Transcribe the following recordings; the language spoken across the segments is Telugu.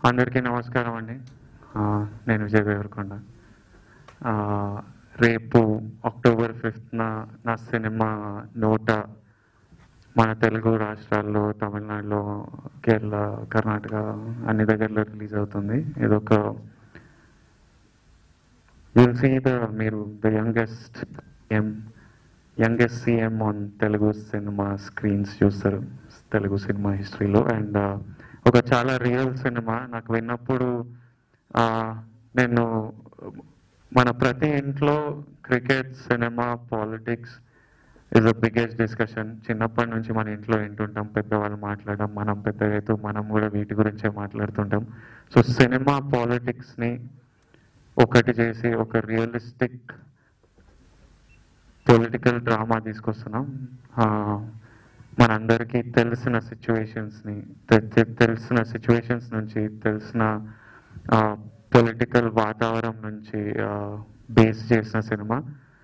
అందరికీ నమస్కారం అండి ఆ, నేను విజయ్ దేవరకొండ ఆ, రేపు అక్టోబర్ ఫిఫ్త్న నా సినిమా నోట మన తెలుగు రాష్ట్రాల్లో తమిళనాడులో కేరళ కర్ణాటక అన్ని దగ్గరలో రిలీజ్ అవుతుంది ఇదొక విల్ సీ ద మీరు the youngest M youngest CM on Telugu cinema screens చూస్తారు తెలుగు సినిమా హిస్టరీలో అండ్ ఒక చాలా రియల్ సినిమా నాకు విన్నప్పుడు ఆ, నేను మన ప్రతి ఇంట్లో cricket cinema politics is the biggest discussion చిన్నప్పటి నుంచి మన ఇంట్లో వింటుంటాం పెద్దవాళ్ళు మాట్లాడడం మనం పెద్దగా అయితే మనం కూడా వీటి గురించే మాట్లాడుతుంటాం సో సినిమా పాలిటిక్స్ని ఒకటి చేసి ఒక రియలిస్టిక్ పొలిటికల్ డ్రామా తీసుకొస్తున్నాం ఆ, మనందరికీ తెలిసిన సిచ్యువేషన్స్ని తెలిసిన సిచ్యువేషన్స్ నుంచి తెలిసిన పొలిటికల్ వాతావరణం నుంచి బేస్ చేసిన cinema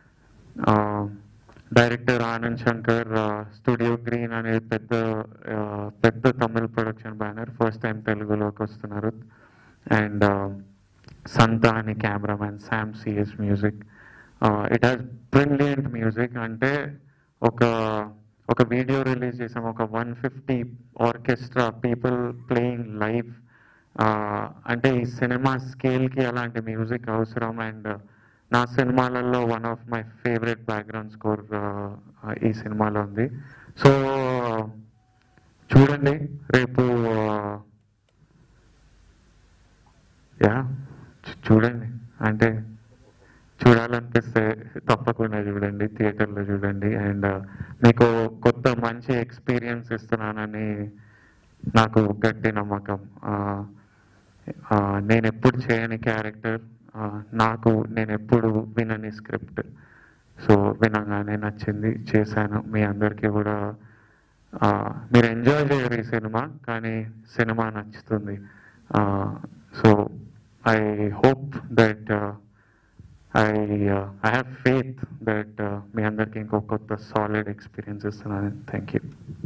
director Anand Shankar studio green అనేది పెద్ద ఆ, పెద్ద తమిళ ప్రొడక్షన్ బ్యానర్ ఫస్ట్ టైం తెలుగులోకి వస్తున్నారు అండ్ సంత అని cameraman Sam CS music it has brilliant music అంటే ఒక ఒక వీడియో రిలీజ్ చేసాం ఒక one fifty orchestra people playing live అంటే ఈ సినిమా స్కేల్కి అలాంటి మ్యూజిక్ అవసరం అండ్ నా సినిమాలలో one of my favourite background score ఈ సినిమాలో ఉంది సో చూడండి రేపు యా చూడండి అంటే చూడాలనిపిస్తే తప్పకుండా చూడండి థియేటర్లో చూడండి అండ్ మీకు కొత్త మంచి ఎక్స్పీరియన్స్ ఇస్తున్నానని నాకు గట్టి నమ్మకం ఆ, ఆ, నేను ఎప్పుడు చేయని క్యారెక్టర్ నాకు నేను ఎప్పుడు వినని స్క్రిప్ట్ సో వినగానే నచ్చింది చేశాను మీ అందరికీ కూడా ఆ, మీరు ఎంజాయ్ చేయరు ఈ సినిమా కానీ సినిమా నచ్చుతుంది so I hope that I I have faith that మీ అందరికీ ఇంకో కొత్త సాలిడ్ ఎక్స్పీరియన్స్ ఇస్తున్నాను థ్యాంక్ యూ